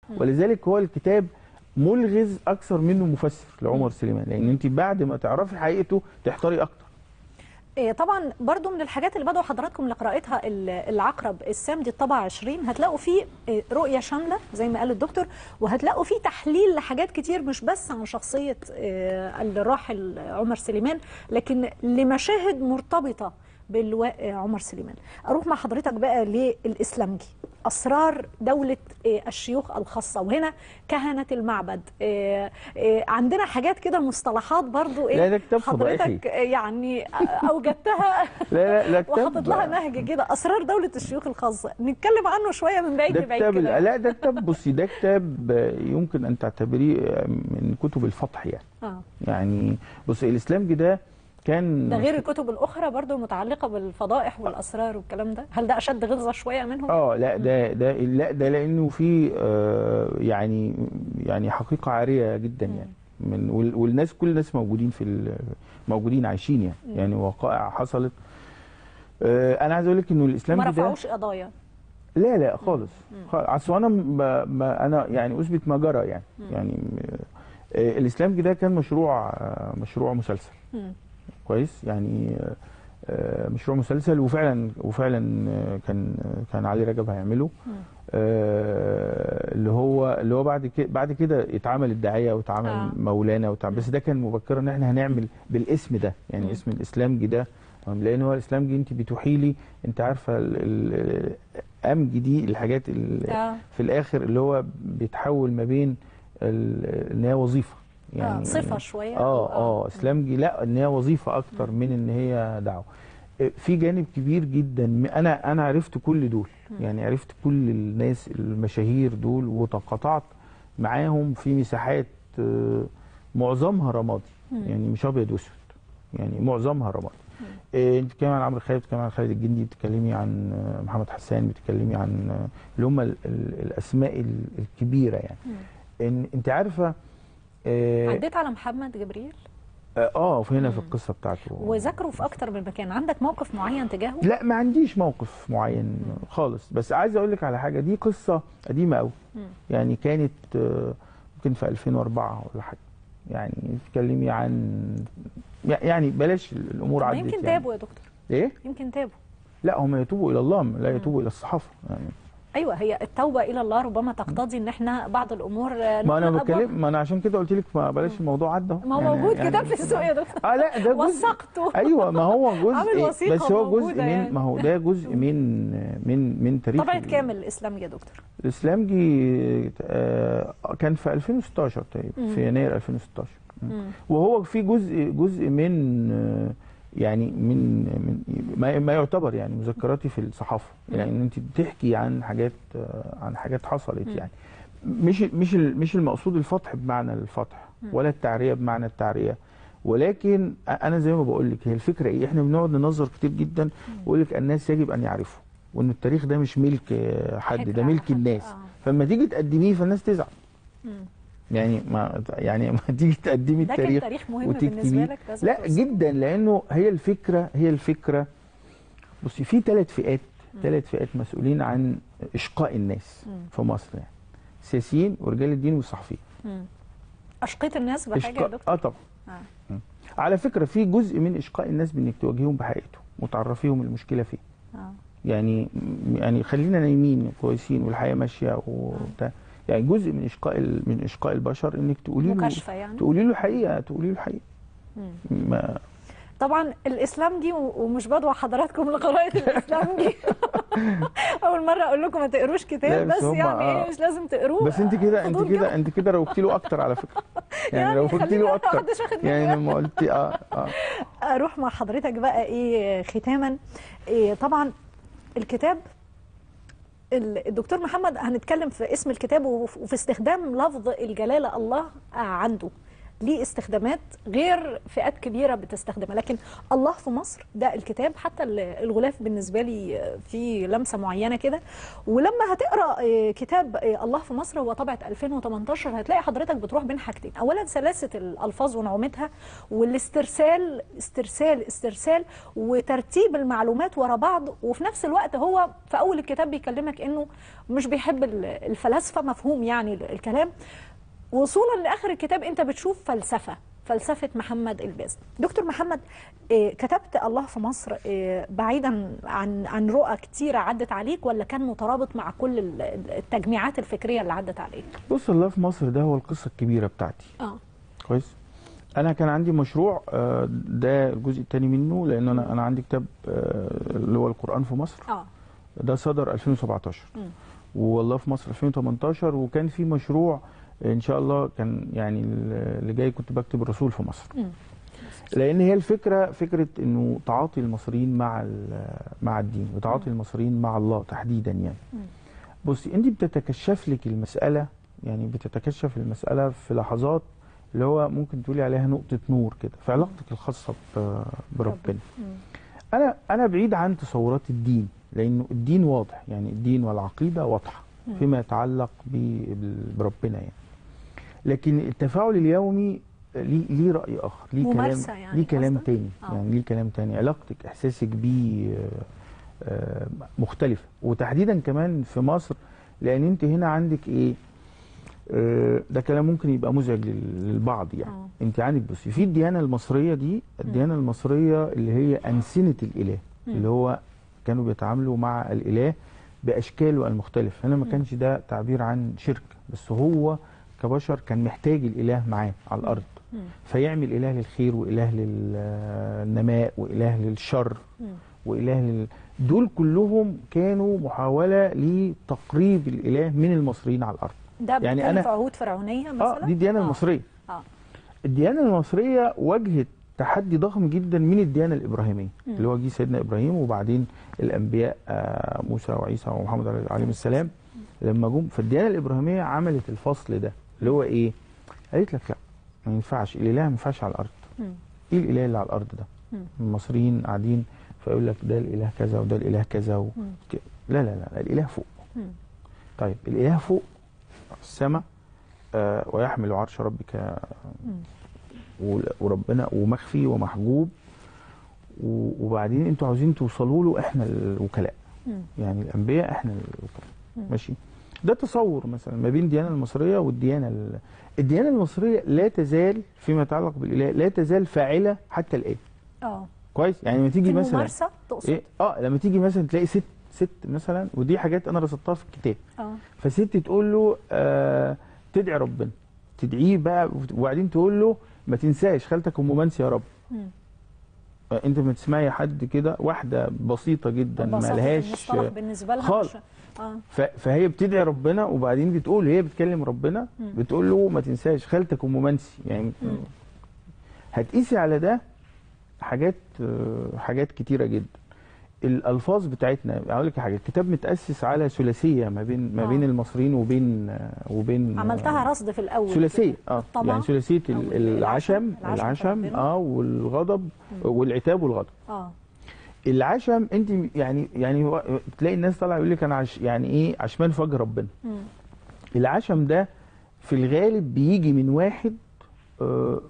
ولذلك هو الكتاب ملغز اكثر منه مفسر لعمر سليمان لان انت بعد ما تعرفي حقيقته تحتاري اكتر إيه طبعا برضو من الحاجات اللي بدعو حضراتكم لقراءتها ال- العقرب السام دي الطبعة 20 هتلاقوا فيه إيه، رؤية شاملة زي ما قال الدكتور وهتلاقوا فيه تحليل لحاجات كتير مش بس عن شخصية إيه، الراحل عمر سليمان لكن لمشاهد مرتبطة باللواء عمر سليمان اروح مع حضرتك بقى للاسلامجي اسرار دوله إيه، الشيوخ الخاصه وهنا كهنه المعبد إيه، إيه، عندنا حاجات كده مصطلحات برضو لا، ده كتاب حضرتك فضائحي. يعني اوجدتها لا لا لا كتاب وحاطط لها نهج كده اسرار دوله الشيوخ الخاصه نتكلم عنه شويه من بعيد ده لبعيد كتاب كده لا ده كتاب بصي ده كتاب يمكن ان تعتبريه من كتب الفتح يعني اه يعني بصي الاسلامجي ده كان ده غير الكتب الاخرى برضو المتعلقه بالفضائح والاسرار والكلام ده هل ده اشد غلظه شويه منهم اه لا ده ده لا ده لانه في آه يعني يعني حقيقه عاريه جدا يعني من وال- والناس كل الناس موجودين في ال- موجودين عايشين يعني يعني وقائع حصلت آه انا عايز اقول لك انه الاسلام ما ده رفعوش قضايا لا لا خالص خالص. اصل انا ب- ب- انا يعني اثبت ما جرى يعني يعني آه الاسلام ده كان مشروع آه مشروع مسلسل مم. كويس يعني آه، آه، مشروع مسلسل وفعلا وفعلا آه، كان آه، كان علي رجب هيعمله آه، اللي هو اللي هو بعد كده بعد كده اتعمل الداعيه واتعمل آه. مولانا واتعمل بس ده كان مبكرا ان احنا هنعمل بالاسم ده يعني اسم الاسلامجي ده تمام؟ لان هو الاسلامجي انت بتوحي لي انت عارفه ال- ال- امجي دي الحاجات ال- آه. في الاخر اللي هو بيتحول ما بين ال- ان هي وظيفه آه، صفة شوية أو- اه اه اسلامجي لا ان هي وظيفه اكتر من ان هي دعوه آه، في جانب كبير جدا م- انا انا عرفت كل دول يعني عرفت كل الناس المشاهير دول وتقاطعت معاهم في مساحات آه، معظمها رمادي يعني مش ابيض واسود يعني معظمها رمادي آه، انت بتتكلمي عن عمرو خالد بتتكلمي عن خالد الجندي بتتكلمي عن آه، محمد حسان بتتكلمي عن آه، اللي هم ال- ال- الاسماء ال- الكبيره يعني ان انت عارفه اه عديت على محمد جبريل اه هنا في القصه بتاعته وذاكره في اكتر من مكان عندك موقف معين تجاهه لا ما عنديش موقف معين خالص بس عايز اقول لك على حاجه دي قصه قديمه قوي يعني كانت آه، ممكن في 2004 ولا حاجه يعني تتكلمي عن يعني بلاش الامور ما عدت يمكن يعني. تابوا يا دكتور ايه يمكن تابوا لا هم يتوبوا الى الله لا يتوبوا الى الصحافه يعني ايوه هي التوبه الى الله ربما تقتضي ان احنا بعض الامور آه، ما انا نطلق أبواب. بتكلم ما انا عشان كده قلت لك ما بلاش الموضوع عدى أهو. ما هو يعني- موجود يعني- كتاب في السوق يا دكتور اه لا ده جزء وثقته ايوه ما هو عامل جزء وثيقة بس هو جزء موجودة من يعني. ما هو ده جزء من من من تاريخ طبعة ال- كامل الاسلام يا دكتور الاسلامجي آه، كان في 2016 طيب في يناير 2016 وهو في جزء جزء من آه، يعني من من ما, ما يعتبر يعني مذكراتي في الصحافه يعني ان انت بتحكي عن حاجات آه، عن حاجات حصلت يعني مش مش ال- مش المقصود الفتح بمعنى الفتح ولا التعريه بمعنى التعريه ولكن انا زي ما بقول لك هي الفكره ايه احنا بنقعد ننظر كتير جدا ويقول لك الناس يجب ان يعرفوا وان التاريخ ده مش ملك آه، حد حكر ده على ملك حد، الناس آه. فلما تيجي تقدميه فالناس تزعل يعني ما يعني ما تيجي تقدمي ده كان التاريخ تاريخ مهم وتكتبيه. بالنسبه لك لازم لا توصل. جدا لانه هي الفكره هي الفكره بصي في ثلاث فئات ثلاث فئات مسؤولين عن اشقاء الناس في مصر يعني السياسيين ورجال الدين والصحفيين اشقيت الناس بحاجه يا إشقاء دكتور اه طبعا آه. مم. على فكره في جزء من اشقاء الناس بانك تواجههم بحقيقته وتعرفيهم المشكله فين آه. يعني يعني خلينا نايمين كويسين والحياه ماشيه وبتاع يعني جزء من اشقاء ال- من اشقاء البشر انك تقولي له مكاشفه يعني تقولي له الحقيقه تقولي له الحقيقه ما طبعا الاسلام دي و- ومش بدعو حضراتكم لقراءه الاسلام دي اول مره اقول لكم ما تقروش لا، كتاب بس بس هم- يعني آه. ايه مش لازم تقروه بس انت كده انت فضول كده انت كده روجتي له اكتر على فكره يعني, يعني روجتي خلينا له ما اكتر حدش واخد بالي. يعني لما قلتي اه اه اروح مع حضرتك بقى ايه ختاما إيه طبعا الكتاب ال- الدكتور محمد هنتكلم في اسم الكتاب وف- وفي استخدام لفظ الجلاله الله عنده ليه استخدامات غير فئات كبيره بتستخدمها لكن الله في مصر ده الكتاب حتى ال- الغلاف بالنسبه لي آه، فيه لمسه معينه كده ولما هتقرا آه، كتاب آه، الله في مصر هو طبعه 2018 هتلاقي حضرتك بتروح بين حاجتين اولا سلاسه الالفاظ ونعومتها والاسترسال استرسال استرسال وترتيب المعلومات ورا بعض وفي نفس الوقت هو في اول الكتاب بيكلمك انه مش بيحب ال- الفلاسفه مفهوم يعني ال- الكلام وصولا لاخر الكتاب انت بتشوف فلسفه فلسفه محمد الباز دكتور محمد آه، كتبت الله في مصر آه، بعيدا عن عن رؤى كتيره عدت عليك ولا كان مترابط مع كل ال- التجميعات الفكريه اللي عدت عليك بص الله في مصر ده هو القصه الكبيره بتاعتي اه كويس انا كان عندي مشروع آه، ده الجزء الثاني منه لان انا انا عندي كتاب آه، اللي هو القران في مصر اه ده صدر 2017 مم. والله في مصر 2018 وكان في مشروع ان شاء الله كان يعني اللي جاي كنت بكتب الرسول في مصر مم. لان هي الفكره فكره انه تعاطي المصريين مع ال- مع الدين وتعاطي المصريين مع الله تحديدا يعني مم. بصي انت بتتكشف لك المساله يعني بتتكشف المساله في لحظات اللي هو ممكن تقولي عليها نقطه نور كده في علاقتك الخاصه ب- بربنا مم. انا انا بعيد عن تصورات الدين لانه الدين واضح يعني الدين والعقيده واضحه مم. فيما يتعلق ب- بربنا يعني لكن التفاعل اليومي ليه ليه راي اخر ليه كلام ممارسة يعني ليه كلام قصدك؟ تاني آه. يعني ليه كلام تاني علاقتك احساسك بيه آه، آه، مختلفه وتحديدا كمان في مصر لان انت هنا عندك ايه آه، ده كلام ممكن يبقى مزعج لل- للبعض يعني آه. انت عندك بصي في الديانه المصريه دي الديانه المصريه اللي هي انسنه الاله مم. اللي هو كانوا بيتعاملوا مع الاله باشكاله المختلفه هنا ما مم. كانش ده تعبير عن شرك بس هو كبشر كان محتاج الاله معاه على الارض مم. فيعمل اله للخير واله للنماء واله للشر مم. واله لل... دول كلهم كانوا محاوله لتقريب الاله من المصريين على الارض ده يعني يعني أنا- انا في عهود فرعونيه مثلا اه دي الديانه آه. المصريه اه الديانه المصريه واجهت تحدي ضخم جدا من الديانه الابراهيميه مم. اللي هو جه سيدنا ابراهيم وبعدين الانبياء آه، موسى وعيسى ومحمد عليه- عليهم السلام لما جم فالديانه الابراهيميه عملت الفصل ده اللي هو ايه؟ قالت لك لا ما ينفعش الاله ما ينفعش على الارض مم. ايه الاله اللي على الارض ده؟ مم. المصريين قاعدين فيقول لك ده الاله كذا وده الاله كذا و... مم. ك- لا لا لا الاله فوق مم. طيب الاله فوق السماء آه ويحمل عرش ربك مم. و- وربنا ومخفي ومحجوب و- وبعدين انتوا عاوزين توصلوا له احنا الوكلاء مم. يعني الانبياء احنا الوكلاء مم. ماشي ده تصور مثلا ما بين الديانه المصريه والديانه ال... الديانه المصريه لا تزال فيما يتعلق بالاله لا تزال فاعله حتى الان اه كويس يعني لما في تيجي مثلا الممارسه تقصد ايه اه لما تيجي مثلا تلاقي ست ست مثلا ودي حاجات انا رصدتها في الكتاب اه فست تقول له آه تدعي ربنا تدعيه بقى وبعدين تقول له ما تنساش خالتك ام منسي يا رب مم. آه، انت ما تسمعي حد كده واحده بسيطه جدا ما ببساطة لهاش المصطلح بالنسبه لها خالص. مش- اه ف- فهي بتدعي ربنا وبعدين بتقول هي بتكلم ربنا مم. بتقول له ما تنساش خالتك ام منسي يعني مم. هتقيسي على ده حاجات آه، حاجات كتيره جدا الالفاظ بتاعتنا اقول لك حاجه الكتاب متاسس على ثلاثيه ما بين ما آه. بين المصريين وبين آه، وبين عملتها رصد في الاول ثلاثيه اه الطمع يعني ثلاثيه أو ال- العشم. العشم العشم العشم ربنا. اه والغضب مم. والعتاب والغضب اه العشم انت يعني يعني هو- تلاقي الناس طالعه يقول لك انا عش يعني ايه عشمان في وجه ربنا مم. العشم ده في الغالب بيجي من واحد آه،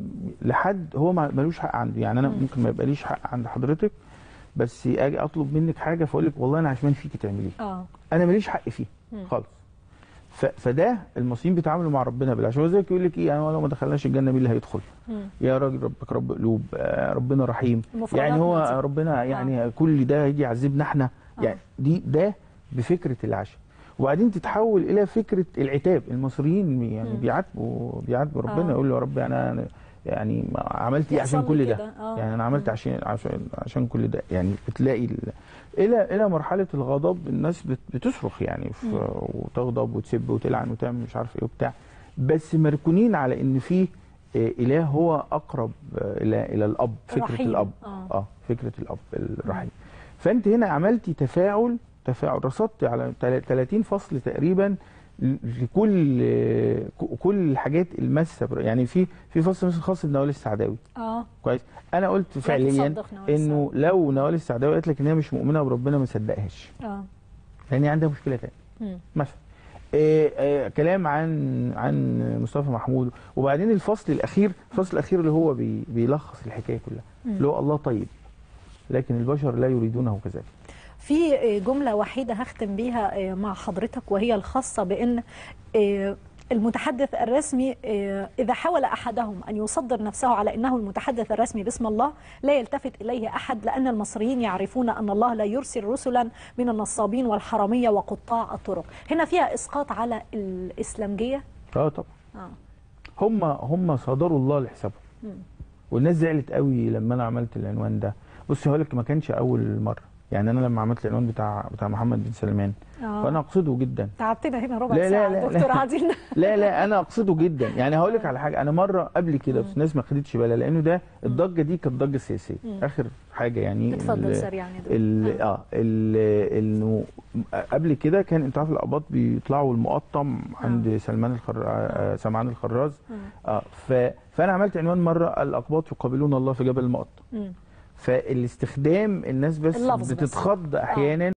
لحد هو ما- ملوش حق عنده يعني انا مم. ممكن ما يبقاليش حق عند حضرتك بس اجي اطلب منك حاجه فاقول لك والله انا عشمان فيكي تعمليه اه انا ماليش حق فيه مم. خالص ف- فده المصريين بيتعاملوا مع ربنا بالعشم هو زي يقول لك ايه انا لو ما دخلناش الجنه مين اللي هيدخل مم. يا راجل ربك رب قلوب آه، ربنا رحيم المفردات يعني هو نفسها. ربنا يعني كل ده هيجي يعذبنا احنا آه. يعني دي ده بفكره العشم وبعدين تتحول الى فكره العتاب المصريين يعني مم. بيعاتبوا بيعاتبوا ربنا آه. يقول له يا رب يعني انا يعني ما عملت ايه يحصل عشان لي كل ده كده، آه. يعني انا عملت مم. عشان عشان عشان كل ده يعني بتلاقي ال... الى الى مرحله الغضب الناس بت... بتصرخ يعني ف... مم. وتغضب وتسب وتلعن وتعمل مش عارف ايه وبتاع بس مركونين على ان في آه، اله هو اقرب آه، الى الى الاب فكره رحيم. الاب آه. اه فكره الاب الرحيم فانت هنا عملتي تفاعل تفاعل رصدت على تل- 30 فصل تقريبا لكل كل الحاجات الماسه بر- يعني في في فصل مثلا خاص بنوال السعداوي اه كويس انا قلت فعليا تصدق نوال انه لو نوال السعداوي قالت لك ان هي مش مؤمنه بربنا ما صدقهاش اه لان هي عندها مشكله تانية مم. مثلا إيه إيه كلام عن عن مصطفى محمود وبعدين الفصل الاخير الفصل الاخير اللي هو بي بيلخص الحكايه كلها مم. اللي هو الله طيب لكن البشر لا يريدونه كذلك في جملة وحيدة هختم بيها مع حضرتك وهي الخاصة بأن المتحدث الرسمي إذا حاول أحدهم أن يصدر نفسه على أنه المتحدث الرسمي باسم الله لا يلتفت إليه أحد لأن المصريين يعرفون أن الله لا يرسل رسلا من النصابين والحرامية وقطاع الطرق هنا فيها إسقاط على الإسلامجية اه طبعا آه. هم هم صدروا الله لحسابهم مم. والناس زعلت قوي لما انا عملت العنوان ده بص هقول لك ما كانش اول مره يعني انا لما عملت العنوان بتاع بتاع محمد بن سلمان آه. فانا اقصده جدا تعبتنا هنا ربع لا، لا، ساعة لا، لا. دكتور عادل لا لا انا اقصده جدا يعني هقول لك على حاجه انا مره قبل كده بس الناس ما خدتش بالها لانه ده الضجه دي كانت ضجه سياسيه مم. اخر حاجه يعني اتفضل ال- سريعا يا دكتور. ال- اه ال- انه قبل كده كان انت عارف الاقباط بيطلعوا المقطم عند سلمان الخر... آه، سمعان الخراز مم. اه ف... فانا عملت عنوان مره الاقباط يقابلون الله في جبل المقطم مم. فالاستخدام الناس بس اللفظ بس. بتتخض احيانا